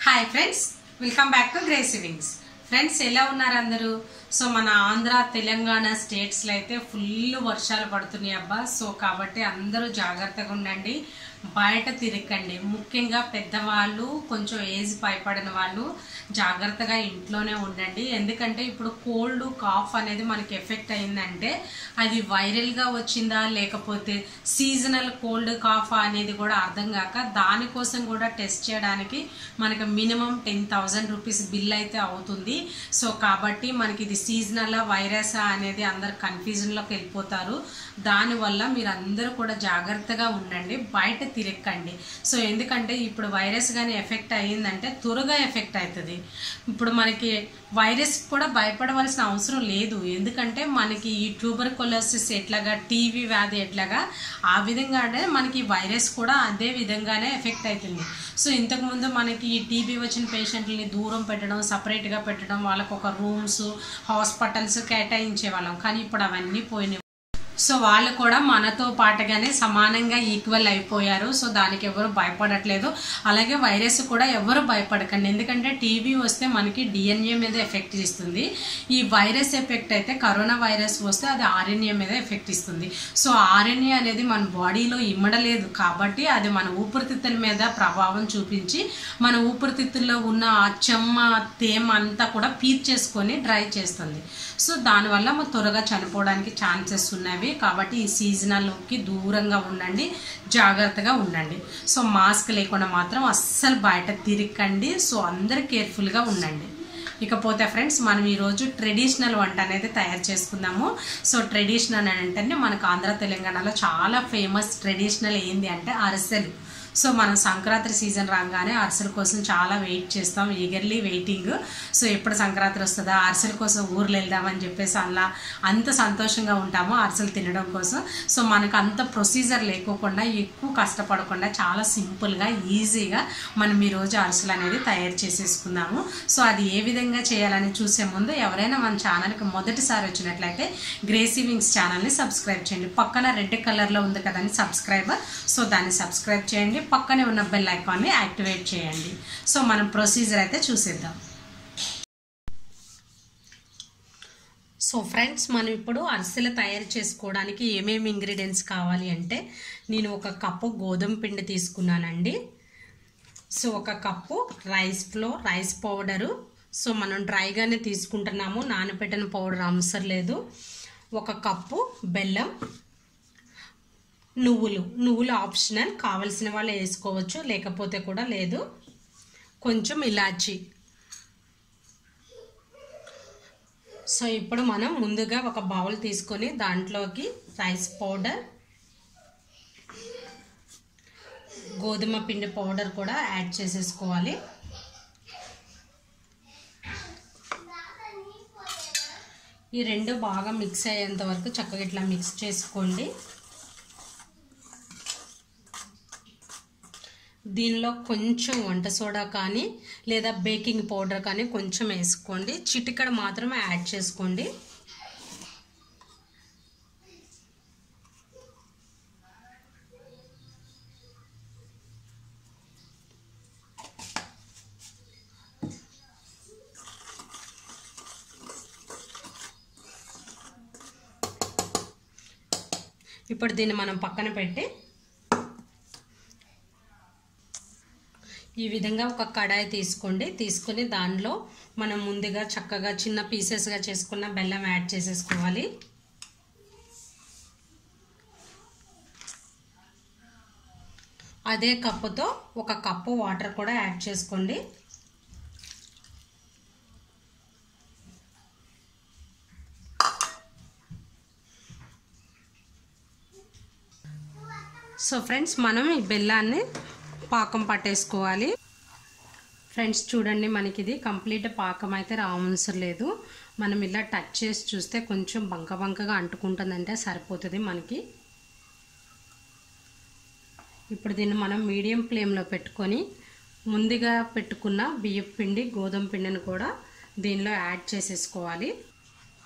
hi friends welcome back to Gracy Wings friends ఎలా ఉన్నారు అందరూ సో మన ఆంధ్ర తెలంగాణ స్టేట్స్లో అయితే ఫుల్ వర్షాలు పడుతున్నాయి అబ్బా సో కాబట్టి అందరూ జాగ్రత్తగా ఉండండి బయట తిరగండి ముఖ్యంగా పెద్దవాళ్ళు కొంచెం ఏజ్ పైపడిన వాళ్ళు జాగ్రత్తగా ఇంట్లోనే ఉండండి ఎందుకంటే ఇప్పుడు కోల్డ్ కాఫ్ అనేది మనకి ఎఫెక్ట్ అయిందంటే అది వైరల్గా వచ్చిందా లేకపోతే సీజనల్ కోల్డ్ కాఫ్ అనేది కూడా అర్థం కాక దానికోసం కూడా టెస్ట్ చేయడానికి మనకి minimum ten thousand rupees bill అయితే అవుతుంది సో కాబట్టి మనకి ఇది సీజనల్ వైరస్ అనేది అందరు కన్ఫ్యూజన్లోకి వెళ్ళిపోతారు దానివల్ల మీరు అందరూ కూడా జాగ్రత్తగా ఉండండి బయట తిరగండి సో ఎందుకంటే ఇప్పుడు వైరస్ కానీ ఎఫెక్ట్ అయ్యిందంటే త్వరగా ఎఫెక్ట్ అవుతుంది ఇప్పుడు మనకి వైరస్ కూడా భయపడవలసిన అవసరం లేదు ఎందుకంటే మనకి ఈ ట్యూబర్ కొలోసిస్ ఎట్లాగా టీవీ వ్యాధి ఎట్లాగా ఆ విధంగానే మనకి వైరస్ కూడా అదే విధంగానే ఎఫెక్ట్ అవుతుంది సో ఇంతకుముందు మనకి ఈ టీబీ వచ్చిన పేషెంట్లని దూరం పెట్టడం సపరేట్గా పెట్టడం వాళ్ళకు ఒక రూమ్స్ హాస్పిటల్స్ కేటాయించే వాళ్ళం కానీ ఇప్పుడు అవన్నీ పోయినాయి సో వాళ్ళు కూడా మనతో పాటుగానే సమానంగా ఈక్వల్ అయిపోయారు సో దానికి ఎవరు భయపడట్లేదు అలాగే వైరస్ కూడా ఎవరు భయపడకండి ఎందుకంటే టీబీ వస్తే మనకి డిఎన్ఏ మీద ఎఫెక్ట్ ఇస్తుంది ఈ వైరస్ ఎఫెక్ట్ అయితే కరోనా వైరస్ వస్తే అది ఆర్ఎన్ఏ మీద ఎఫెక్ట్ ఇస్తుంది సో ఆర్ఎన్ఏ అనేది మన బాడీలో ఇమ్మడలేదు కాబట్టి అది మన ఊపిరితిత్తుల మీద ప్రభావం చూపించి మన ఊపిరితిత్తుల్లో ఉన్న ఆ చెమ్మ తేమ అంతా కూడా పీర్చేసుకొని డ్రై చేస్తుంది సో దానివల్ల మనం త్వరగా చనిపోవడానికి ఛాన్సెస్ ఉన్నవి కాబట్టి ఈ సీజనల్కి దూరంగా ఉండండి జాగ్రత్తగా ఉండండి సో మాస్క్ లేకుండా మాత్రం అస్సలు బయట తిరగండి సో అందరు కేర్ఫుల్గా ఉండండి ఇకపోతే ఫ్రెండ్స్ మనం ఈరోజు ట్రెడిషనల్ వంట అనేది తయారు చేసుకుందాము సో ట్రెడిషనల్ అంటే మనకు ఆంధ్ర తెలంగాణలో చాలా ఫేమస్ ట్రెడిషనల్ ఏంది అంటే అరిసెలు సో మనం సంక్రాంతి సీజన్ రాగానే అరిసెల కోసం చాలా వెయిట్ చేస్తాం ఈగర్లీ వెయిటింగ్ సో ఎప్పుడు సంక్రాంతి వస్తుందా అరిసెల కోసం ఊర్లు వెళ్దామని చెప్పేసి అలా అంత సంతోషంగా ఉంటాము అరిసెలు తినడం కోసం సో మనకు అంత ప్రొసీజర్ లేకోకుండా ఎక్కువ కష్టపడకుండా చాలా సింపుల్గా ఈజీగా మనం ఈరోజు అరిసెలు అనేది తయారు చేసేసుకుందాము సో అది ఏ విధంగా చేయాలని చూసే ముందు ఎవరైనా మన ఛానల్కి మొదటిసారి వచ్చినట్లయితే గ్రేసీ వింగ్స్ ఛానల్ని సబ్స్క్రైబ్ చేయండి పక్కన రెడ్ కలర్లో ఉంది కదండి సబ్స్క్రైబర్ సో దాన్ని సబ్స్క్రైబ్ చేయండి పక్కనే ఉన్న బెల్ ఐకాన్ని యాక్టివేట్ చేయండి సో మనం ప్రొసీజర్ అయితే చూసేద్దాం సో ఫ్రెండ్స్ మనం ఇప్పుడు అరిసెలు తయారు చేసుకోవడానికి ఏమేమి ఇంగ్రీడియంట్స్ కావాలి అంటే నేను ఒక కప్పు గోధుమ పిండి తీసుకున్నానండి సో ఒక cup rice flour rice powder so మనం డ్రైగానే తీసుకుంటున్నాము నానబెట్టిన పౌడర్ అవసరం లేదు ఒక కప్పు బెల్లం నువ్వులు నువ్వులు ఆప్షనల్ కావలసిన వాళ్ళు వేసుకోవచ్చు లేకపోతే కూడా లేదు కొంచెం ఇలాచి సో ఇప్పుడు మనం ముందుగా ఒక బౌల్ తీసుకొని దాంట్లోకి రైస్ పౌడర్ గోధుమ పిండి పౌడర్ కూడా యాడ్ చేసేసుకోవాలి ఈ రెండు బాగా మిక్స్ అయ్యేంత వరకు చక్కగా ఇట్లా మిక్స్ చేసుకోండి దీనిలో కొంచెం వంట సోడా కానీ లేదా బేకింగ్ పౌడర్ కానీ కొంచెం వేసుకోండి చిటికడ మాత్రమే యాడ్ చేసుకోండి ఇప్పుడు దీన్ని మనం పక్కన పెట్టి ఈ విధంగా ఒక కడాయి తీసుకోండి తీసుకొని దానిలో మనం ముందుగా చక్కగా చిన్న పీసెస్గా చేసుకున్న బెల్లం యాడ్ చేసేసుకోవాలి అదే కప్పుతో ఒక కప్పు వాటర్ కూడా యాడ్ చేసుకోండి సో ఫ్రెండ్స్ మనం ఈ బెల్లాన్ని పాకం పట్టేసుకోవాలి ఫ్రెండ్స్ చూడండి మనకి ఇది కంప్లీట్ పాకం అయితే రావసరం లేదు మనం ఇలా టచ్ చేసి చూస్తే కొంచెం బంక బంకగా అంటుకుంటుందంటే సరిపోతుంది మనకి ఇప్పుడు దీన్ని మనం మీడియం ఫ్లేమ్లో పెట్టుకొని ముందుగా పెట్టుకున్న బియ్యం పిండి గోధుమ పిండిని కూడా దీనిలో యాడ్ చేసేసుకోవాలి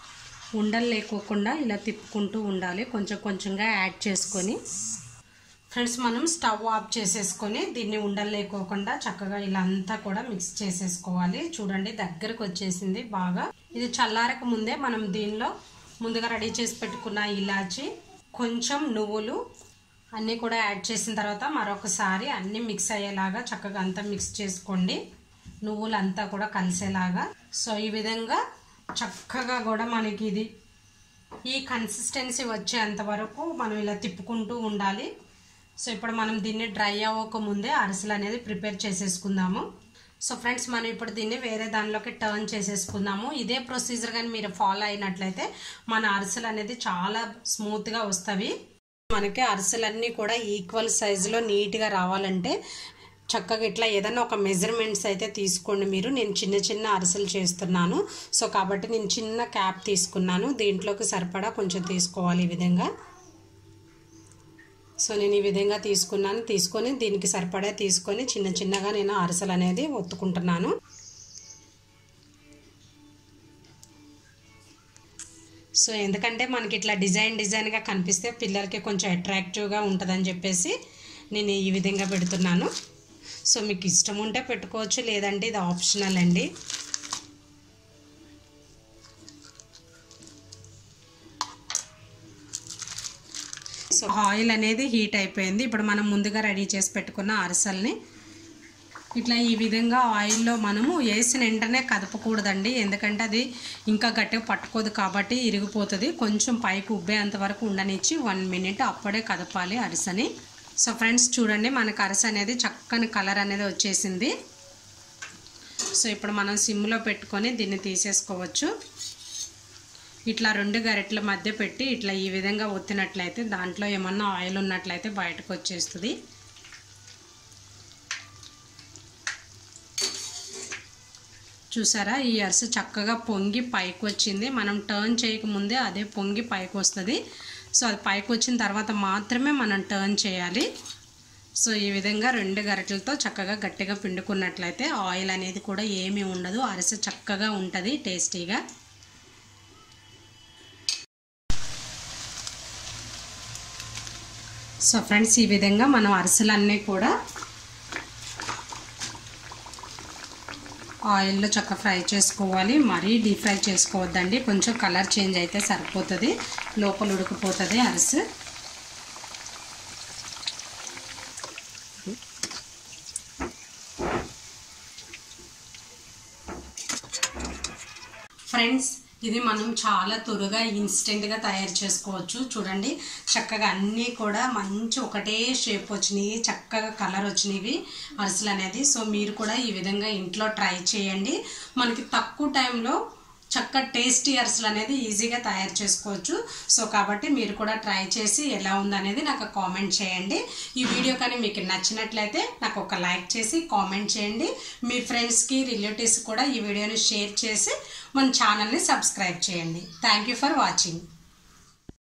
ఉండలు లేకోకుండా ఇలా తిప్పుకుంటూ ఉండాలి కొంచెం కొంచెంగా యాడ్ చేసుకొని ఫ్రెండ్స్ మనం స్టవ్ ఆఫ్ చేసేసుకొని దీన్ని ఉండలేకోకుండా చక్కగా ఇలా అంతా కూడా మిక్స్ చేసేసుకోవాలి చూడండి దగ్గరకు వచ్చేసింది బాగా ఇది చల్లారక ముందే మనం దీనిలో ముందుగా రెడీ చేసి పెట్టుకున్న ఇలాచి కొంచెం నువ్వులు అన్నీ కూడా యాడ్ చేసిన తర్వాత మరొకసారి అన్నీ మిక్స్ అయ్యేలాగా చక్కగా అంతా మిక్స్ చేసుకోండి నువ్వులు అంతా కూడా కలిసేలాగా సో ఈ విధంగా చక్కగా కూడా మనకి ఇది ఈ కన్సిస్టెన్సీ వచ్చేంత వరకు మనం ఇలా తిప్పుకుంటూ ఉండాలి సో ఇప్పుడు మనం దీన్ని డ్రై అవ్వక ముందే అరిసెలు అనేది ప్రిపేర్ చేసేసుకుందాము సో ఫ్రెండ్స్ మనం ఇప్పుడు దీన్ని వేరే దానిలోకి టర్న్ చేసేసుకుందాము ఇదే ప్రొసీజర్ కానీ మీరు ఫాలో అయినట్లయితే మన అరిసెలు అనేది చాలా స్మూత్గా వస్తాయి మనకి అరిసెలన్నీ కూడా ఈక్వల్ సైజులో నీట్గా రావాలంటే చక్కగా ఇట్లా ఏదైనా ఒక మెజర్మెంట్స్ అయితే తీసుకోండి మీరు నేను చిన్న చిన్న అరిసెలు చేస్తున్నాను సో కాబట్టి నేను చిన్న క్యాప్ తీసుకున్నాను దీంట్లోకి సరిపడా కొంచెం తీసుకోవాలి ఈ విధంగా సో నేను ఈ విధంగా తీసుకున్నాను తీసుకొని దీనికి సరిపడా తీసుకొని చిన్న చిన్నగా నేను అరిసెలు అనేది ఒత్తుకుంటున్నాను సో ఎందుకంటే మనకి ఇట్లా డిజైన్ డిజైన్గా కనిపిస్తే పిల్లలకి కొంచెం అట్రాక్టివ్గా ఉంటుందని చెప్పేసి నేను ఈ విధంగా పెడుతున్నాను సో మీకు ఇష్టం ఉంటే పెట్టుకోవచ్చు లేదంటే ఇది ఆప్షనల్ అండి సో ఆయిల్ అనేది హీట్ అయిపోయింది ఇప్పుడు మనం ముందుగా రెడీ చేసి పెట్టుకున్న అరిసెల్ని ఇట్లా ఈ విధంగా ఆయిల్లో మనము వేసిన వెంటనే కదపకూడదండి ఎందుకంటే అది ఇంకా గట్టిగా పట్టుకోదు కాబట్టి ఇరిగిపోతుంది కొంచెం పైకి ఉబ్బేంత వరకు ఉండనిచ్చి వన్ మినిట్ అప్పుడే కదపాలి అరిసెని సో ఫ్రెండ్స్ చూడండి మనకు అరిసె అనేది చక్కని కలర్ అనేది వచ్చేసింది సో ఇప్పుడు మనం సిమ్లో పెట్టుకొని దీన్ని తీసేసుకోవచ్చు ఇట్లా రెండు గరిటెల మధ్య పెట్టి ఇట్లా ఈ విధంగా ఒత్తినట్లయితే దాంట్లో ఏమన్నా ఆయిల్ ఉన్నట్లయితే బయటకు వచ్చేస్తుంది చూసారా ఈ అరిసె చక్కగా పొంగి పైకి వచ్చింది మనం టర్న్ చేయకముందే అదే పొంగి పైకి వస్తుంది సో అది పైకి వచ్చిన తర్వాత మాత్రమే మనం టర్న్ చేయాలి సో ఈ విధంగా రెండు గరిటెలతో చక్కగా గట్టిగా పిండుకున్నట్లయితే ఆయిల్ అనేది కూడా ఏమీ ఉండదు అరిసె చక్కగా ఉంటుంది టేస్టీగా సో ఫ్రెండ్స్ ఈ విధంగా మనం అరిసెలన్నీ కూడా ఆయిల్లో చక్క ఫ్రై చేసుకోవాలి మరీ డీప్ ఫ్రై చేసుకోవద్దండి కొంచెం కలర్ చేంజ్ అయితే సరిపోతుంది లోపల ఉడికిపోతుంది అరిసె ఫ్రెండ్స్ ఇది మనం చాలా త్వరగా ఇన్స్టెంట్గా తయారు చేసుకోవచ్చు చూడండి చక్కగా అన్నీ కూడా మంచి ఒకటే షేప్ వచ్చినాయి చక్కగా కలర్ వచ్చినవి అరిసెలు అనేది సో మీరు కూడా ఈ విధంగా ఇంట్లో ట్రై చేయండి మనకి తక్కువ టైంలో చక్క టేస్టీ అరిసెలు అనేది ఈజీగా తయారు చేసుకోవచ్చు సో కాబట్టి మీరు కూడా ట్రై చేసి ఎలా ఉందనేది నాకు కామెంట్ చేయండి ఈ వీడియో కానీ మీకు నచ్చినట్లయితే నాకు ఒక లైక్ చేసి కామెంట్ చేయండి మీ ఫ్రెండ్స్కి రిలేటివ్స్ కూడా ఈ వీడియోని షేర్ చేసి మన ఛానల్ని సబ్స్క్రైబ్ చేయండి థ్యాంక్ యూ ఫర్ వాచింగ్